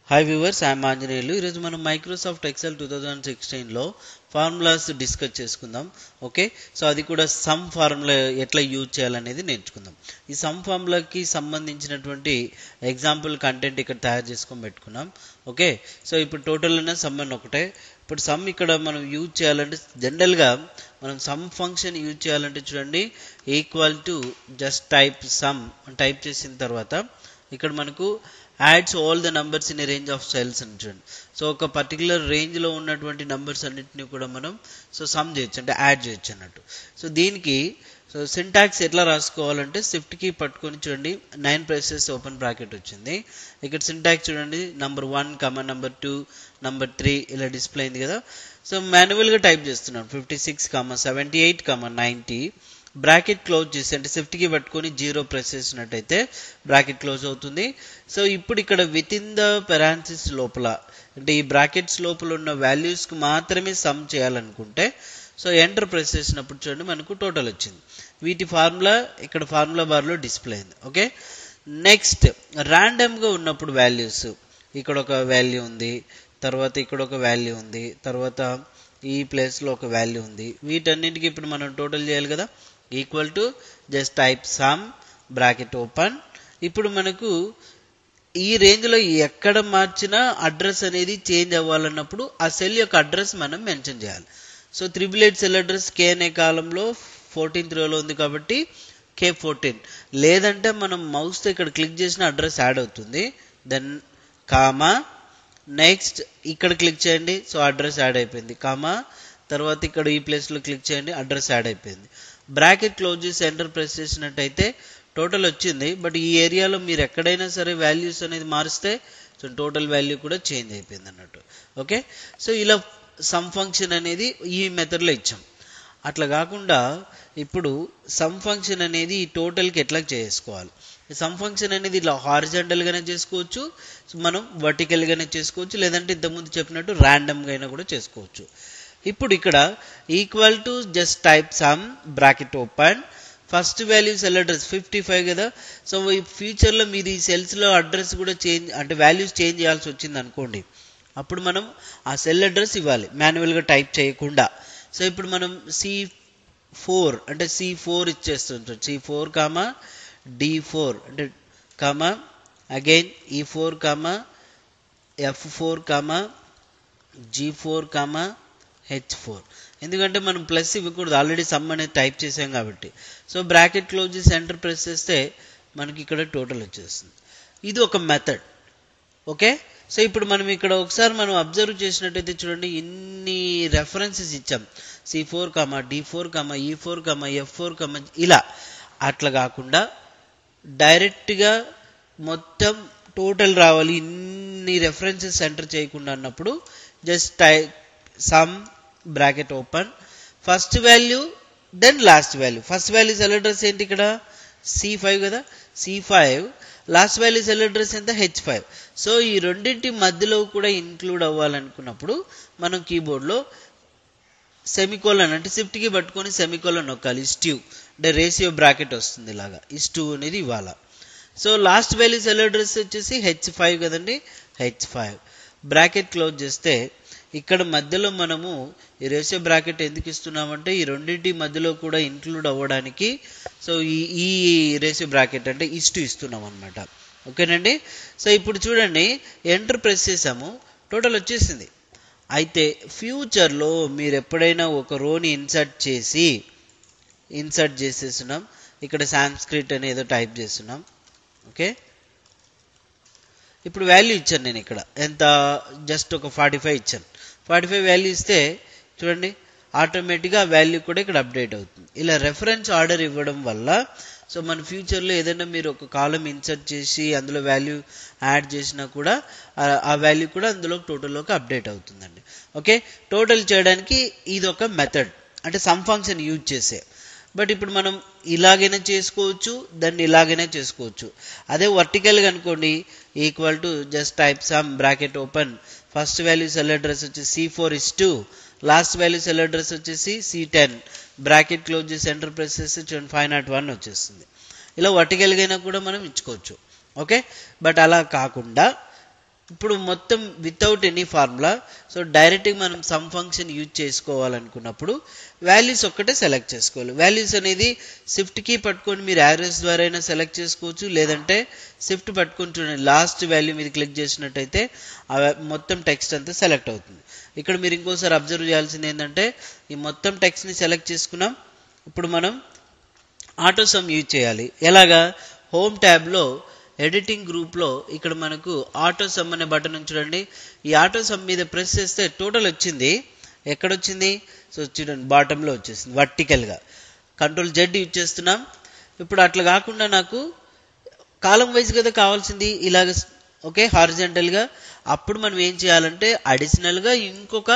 hi viewers I'm Anjaneyulu ఈరోజు మనం Microsoft Excel two thousand సిక్స్టీన్లో ఫార్ములాస్ డిస్కస్ చేసుకుందాం ఓకే సో అది కూడా సమ్ ఫార్ములా ఎట్లా యూజ్ చేయాలనేది నేర్చుకుందాం ఈ సమ్ ఫార్ములాకి సంబంధించినటువంటి ఎగ్జాంపుల్ కంటెంట్ ఇక్కడ తయారు చేసుకొని పెట్టుకున్నాం ఓకే సో ఇప్పుడు టోటల్ అనే సమ్ అని ఒకటే ఇప్పుడు సమ్ ఇక్కడ మనం యూజ్ చేయాలంటే జనరల్గా మనం సమ్ ఫంక్షన్ యూజ్ చేయాలంటే చూడండి equal to just type sum type చేసిన తర్వాత ఇక్కడ మనకు adds all the numbers in a range of cells అని చూడండి సో ఒక పర్టికులర్ రేంజ్లో ఉన్నటువంటి నంబర్స్ అన్నింటినీ కూడా మనం సో సమ్ చేయొచ్చు అంటే యాడ్ చేయొచ్చు అన్నట్టు సో దీనికి సో సింటాక్స్ ఎట్లా రాసుకోవాలంటే స్విఫ్ట్కి పట్టుకొని చూడండి నైన్ ప్రెసెస్ ఓపెన్ బ్రాకెట్ వచ్చింది ఇక్కడ సింటాక్స్ చూడండి number one comma number two number three ఇలా డిస్ప్లే అయింది కదా సో మాన్యువల్గా టైప్ చేస్తున్నాం fifty six comma seventy eight comma ninety bracket close చేసి అంటే స్విఫ్ట్కి పట్టుకొని జీరో ప్రెస్ చేసినట్టయితే బ్రాకెట్ క్లోజ్ అవుతుంది సో ఇప్పుడు ఇక్కడ విత్ ఇన్ ద పెరాన్సిస్ లోపల అంటే ఈ బ్రాకెట్స్ లోపల ఉన్న వాల్యూస్కి మాత్రమే సమ్ చేయాలనుకుంటే సో ఎంటర్ ప్రెస్ చేసినప్పుడు చూడండి మనకు టోటల్ వచ్చింది వీటి ఫార్ములా ఇక్కడ ఫార్ములా బార్లో డిస్ప్లే అయింది ఓకే నెక్స్ట్ ర్యాండమ్గా ఉన్నప్పుడు వాల్యూస్ ఇక్కడ ఒక వాల్యూ ఉంది తర్వాత ఇక్కడ ఒక వాల్యూ ఉంది తర్వాత ఈ ప్లేస్లో ఒక వాల్యూ ఉంది వీటన్నిటికి ఇప్పుడు మనం టోటల్ చేయాలి కదా equal to just type sum bracket open ఇప్పుడు మనకు ఈ రేంజ్లో ఎక్కడ మార్చినా అడ్రస్ అనేది చేంజ్ అవ్వాలన్నప్పుడు ఆ సెల్ యొక్క అడ్రస్ మనం మెన్షన్ చేయాలి so triple eight cell address K అనే కాలంలో ఫోర్టీన్త్ రోలో ఉంది కాబట్టి కే ఫోర్టీన్ లేదంటే మనం మౌస్తో ఇక్కడ క్లిక్ చేసిన అడ్రస్ యాడ్ అవుతుంది దెన్ కామా నెక్స్ట్ ఇక్కడ క్లిక్ చేయండి సో అడ్రస్ యాడ్ అయిపోయింది కామా తర్వాత ఇక్కడ ఈ ప్లేస్లో క్లిక్ చేయండి అడ్రస్ యాడ్ అయిపోయింది బ్రాకెట్ క్లోజ్ చేసి ఎంటర్ ప్రెస్ చేసినట్టయితే టోటల్ వచ్చింది బట్ ఈ ఏరియాలో మీరు ఎక్కడైనా సరే వాల్యూస్ అనేది మారిస్తే సో టోటల్ వాల్యూ కూడా చేంజ్ అయిపోయింది అన్నట్టు ఓకే సో ఇలా సమ్ ఫంక్షన్ అనేది ఈ మెథడ్లో ఇచ్చాం అట్లా కాకుండా ఇప్పుడు సమ్ ఫంక్షన్ అనేది ఈ టోటల్కి ఎట్లా చేసుకోవాలి సమ్ ఫంక్షన్ అనేది ఇలా హారిజెంటల్గానే చేసుకోవచ్చు మనం వర్టికల్గానే చేసుకోవచ్చు లేదంటే ఇంతకుముందు చెప్పినట్టు ర్యాండమ్గా అయినా కూడా చేసుకోవచ్చు ఇప్పుడు ఇక్కడ equal to just type sum bracket open first value cell address fifty five కదా సో ఈ ఫ్యూచర్లో మీరు ఈ సెల్స్లో అడ్రస్ కూడా చేంజ్ అంటే వాల్యూస్ చేంజ్ చేయాల్సి వచ్చింది అనుకోండి అప్పుడు మనం ఆ సెల్ అడ్రస్ ఇవ్వాలి మాన్యువల్గా టైప్ చేయకుండా సో ఇప్పుడు మనం సి ఫోర్ అంటే సి ఫోర్ ఇచ్చేస్తుంటాం C four comma D four అంటే comma again E four comma F four comma G four comma H four ఎందుకంటే మనం ప్లస్ ఇవ్వకూడదు ఆల్రెడీ సమ్ అనేది టైప్ చేసాం కాబట్టి సో బ్రాకెట్ క్లోజ్ చేసి ఎంటర్ ప్రెస్ చేస్తే మనకి ఇక్కడ టోటల్ వచ్చేస్తుంది ఇది ఒక మెథడ్ ఓకే సో ఇప్పుడు మనం ఇక్కడ ఒకసారి మనం అబ్జర్వ్ చేసినట్టయితే చూడండి ఇన్ని రెఫరెన్సెస్ ఇచ్చాం C four comma D four comma E four comma F four comma ఇలా అట్లా కాకుండా డైరెక్ట్గా మొత్తం టోటల్ రావాలి ఇన్ని రెఫరెన్సెస్ ఎంటర్ చేయకుండా అన్నప్పుడు just type sum bracket open first value then last value first value cell address ఏంటి ఇక్కడ సి ఫైవ్ కదా C five last value cell address ఎంత హెచ్ ఫైవ్ సో ఈ రెండింటి మధ్యలో కూడా ఇంక్లూడ్ అవ్వాలనుకున్నప్పుడు మనం కీబోర్డ్లో సెమికోలన్ అంటే షిఫ్ట్కి పట్టుకొని సెమికోలన్ నొక్కాలి ఇస్ట్యూ అంటే రేషియో బ్రాకెట్ వస్తుంది ఇలాగా ఇస్టూ అనేది ఇవ్వాల so last value cell address వచ్చేసి హెచ్ ఫైవ్ కదండి హెచ్ ఫైవ్ బ్రాకెట్ క్లోజ్ చేస్తే ఇక్కడ మధ్యలో మనము ఈ రేషియో బ్రాకెట్ ఎందుకు ఇస్తున్నామంటే ఈ రెండింటి మధ్యలో కూడా ఇంక్లూడ్ అవ్వడానికి సో ఈ ఈ రేషియో బ్రాకెట్ అంటే ఇస్టు ఇస్తున్నాం అనమాట ఓకేనండి సో ఇప్పుడు చూడండి ఎంటర్ ప్రెస్ చేసాము టోటల్ వచ్చేసింది అయితే ఫ్యూచర్లో మీరు ఎప్పుడైనా ఒక రోని ఇన్సర్ట్ చేసి ఇన్సర్ట్ చేసేస్తున్నాం ఇక్కడ సాంస్క్రిట్ అని ఏదో టైప్ చేస్తున్నాం ఓకే ఇప్పుడు వాల్యూ ఇచ్చాను నేను ఇక్కడ ఎంత జస్ట్ ఒక ఫార్టీ ఫైవ్ ఇచ్చాను ఫార్టీ ఫైవ్ వాల్యూ ఇస్తే చూడండి ఆటోమేటిక్గా వాల్యూ కూడా ఇక్కడ అప్డేట్ అవుతుంది ఇలా రెఫరెన్స్ ఆర్డర్ ఇవ్వడం వల్ల సో మన ఫ్యూచర్లో ఏదైనా మీరు ఒక కాలం ఇన్సర్ట్ చేసి అందులో వాల్యూ యాడ్ చేసినా కూడా ఆ వాల్యూ కూడా అందులో టోటల్లోకి అప్డేట్ అవుతుందండి ఓకే టోటల్ చేయడానికి ఇది ఒక మెథడ్ అంటే సమ్ ఫంక్షన్ యూజ్ చేసే బట్ ఇప్పుడు మనం ఇలాగైనా చేసుకోవచ్చు దాన్ని ఇలాగైనా చేసుకోవచ్చు అదే వర్టికల్గా అనుకోండి equal to just type sum bracket open first value cell address వచ్చి C four is to last value cell address వచ్చేసి సి టెన్ బ్రాకెట్ క్లోజ్ చేసి ఎంటర్ ప్రెస్ చేసి చూడండి ఫైవ్ నాట్ వన్ వచ్చేస్తుంది ఇలా వర్టికల్గా అయినా కూడా మనం ఇచ్చుకోవచ్చు ఓకే బట్ అలా కాకుండా ఇప్పుడు మొత్తం వితౌట్ ఎనీ ఫార్ములా సో డైరెక్ట్గా మనం సమ్ ఫంక్షన్ యూజ్ చేసుకోవాలనుకున్నప్పుడు వాల్యూస్ ఒక్కటే సెలెక్ట్ చేసుకోవాలి వాల్యూస్ అనేది షిఫ్ట్ కీ పట్టుకొని మీరు యారోస్ ద్వారా అయినా సెలెక్ట్ చేసుకోవచ్చు లేదంటే షిఫ్ట్ పట్టుకొని చూడండి లాస్ట్ వాల్యూ మీద క్లిక్ చేసినట్టయితే ఆ మొత్తం టెక్స్ట్ అంతా సెలెక్ట్ అవుతుంది ఇక్కడ మీరు ఇంకోసారి అబ్జర్వ్ చేయాల్సింది ఏంటంటే ఈ మొత్తం టెక్స్ట్ని సెలెక్ట్ చేసుకున్నాం ఇప్పుడు మనం ఆటో సమ్ యూజ్ చేయాలి ఎలాగా హోమ్ ట్యాబ్లో ఎడిటింగ్ గ్రూప్లో ఇక్కడ మనకు ఆటో సమ్ అనే బటన్ చూడండి ఈ ఆటో సమ్ మీద ప్రెస్ చేస్తే టోటల్ వచ్చింది ఎక్కడొచ్చింది సో చూడండి బాటంలో వచ్చేసింది వర్టికల్గా కంట్రోల్ జెడ్ యూజ్ చేస్తున్నాం ఇప్పుడు అట్లా కాకుండా నాకు కాలం వైజ్ కదా కావాల్సింది ఇలాగ ఓకే హారిజెంటల్గా అప్పుడు మనం ఏం చేయాలంటే అడిషనల్గా ఇంకొక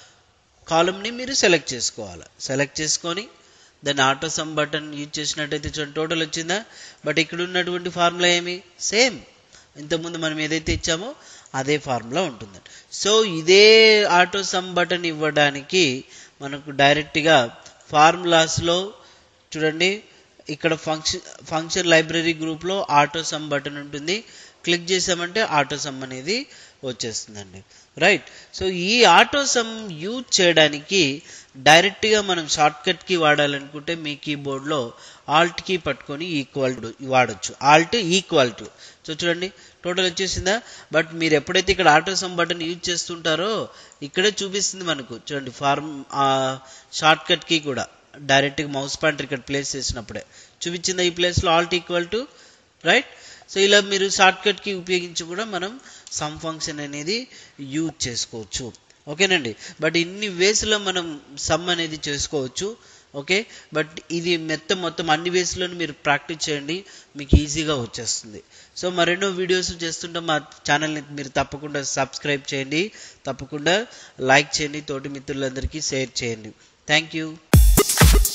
కాలంని మీరు సెలెక్ట్ చేసుకోవాలి సెలెక్ట్ చేసుకొని దాన్ని ఆటో సమ్ బటన్ యూజ్ చేసినట్టయితే చూడండి టోటల్ వచ్చిందా బట్ ఇక్కడ ఉన్నటువంటి ఫార్ములా ఏమి సేమ్ ఇంతకుముందు మనం ఏదైతే ఇచ్చామో అదే ఫార్ములా ఉంటుంది సో ఇదే ఆటో సమ్ బటన్ ఇవ్వడానికి మనకు డైరెక్ట్గా ఫార్ములాస్లో చూడండి ఇక్కడ ఫంక్షన్ ఫంక్షన్ లైబ్రరీ గ్రూప్లో ఆటో సమ్ బటన్ ఉంటుంది క్లిక్ చేసామంటే ఆటో సమ్ అనేది వచ్చేస్తుందండి రైట్ సో ఈ ఆటో సమ్ యూజ్ చేయడానికి డైరెక్ట్గా మనం షార్ట్ కట్ కి వాడాలనుకుంటే మీ కీబోర్డ్లో ఆల్ట్ కీ పట్టుకొని ఈక్వల్ టు వాడచ్చు ఆల్ట్ ఈక్వల్ టు సో చూడండి టోటల్ వచ్చేసిందా బట్ మీరు ఎప్పుడైతే ఇక్కడ ఆటో సమ్ బటన్ యూజ్ చేస్తుంటారో ఇక్కడే చూపిస్తుంది మనకు చూడండి ఫార్మ్ షార్ట్ కట్ కీ కూడా డైరెక్ట్గా మౌస్ పాయింటర్ ఇక్కడ ప్లేస్ చేసినప్పుడే చూపించిందా ఈ ప్లేస్లో alt equal to right so ఇలా మీరు షార్ట్ కట్ కి ఉపయోగించి కూడా మనం సమ్ ఫంక్షన్ అనేది యూజ్ చేసుకోవచ్చు ఓకేనండి బట్ ఇన్ని వేస్లో మనం సమ్ అనేది చేసుకోవచ్చు ఓకే బట్ ఇది మొత్తం మొత్తం అన్ని వేస్లోనూ మీరు ప్రాక్టీస్ చేయండి మీకు ఈజీగా వచ్చేస్తుంది సో మరెన్నో వీడియోస్ చేస్తుంటే మా ఛానల్ని మీరు తప్పకుండా సబ్స్క్రైబ్ చేయండి తప్పకుండా లైక్ చేయండి తోటి మిత్రులందరికీ షేర్ చేయండి థ్యాంక్ యూ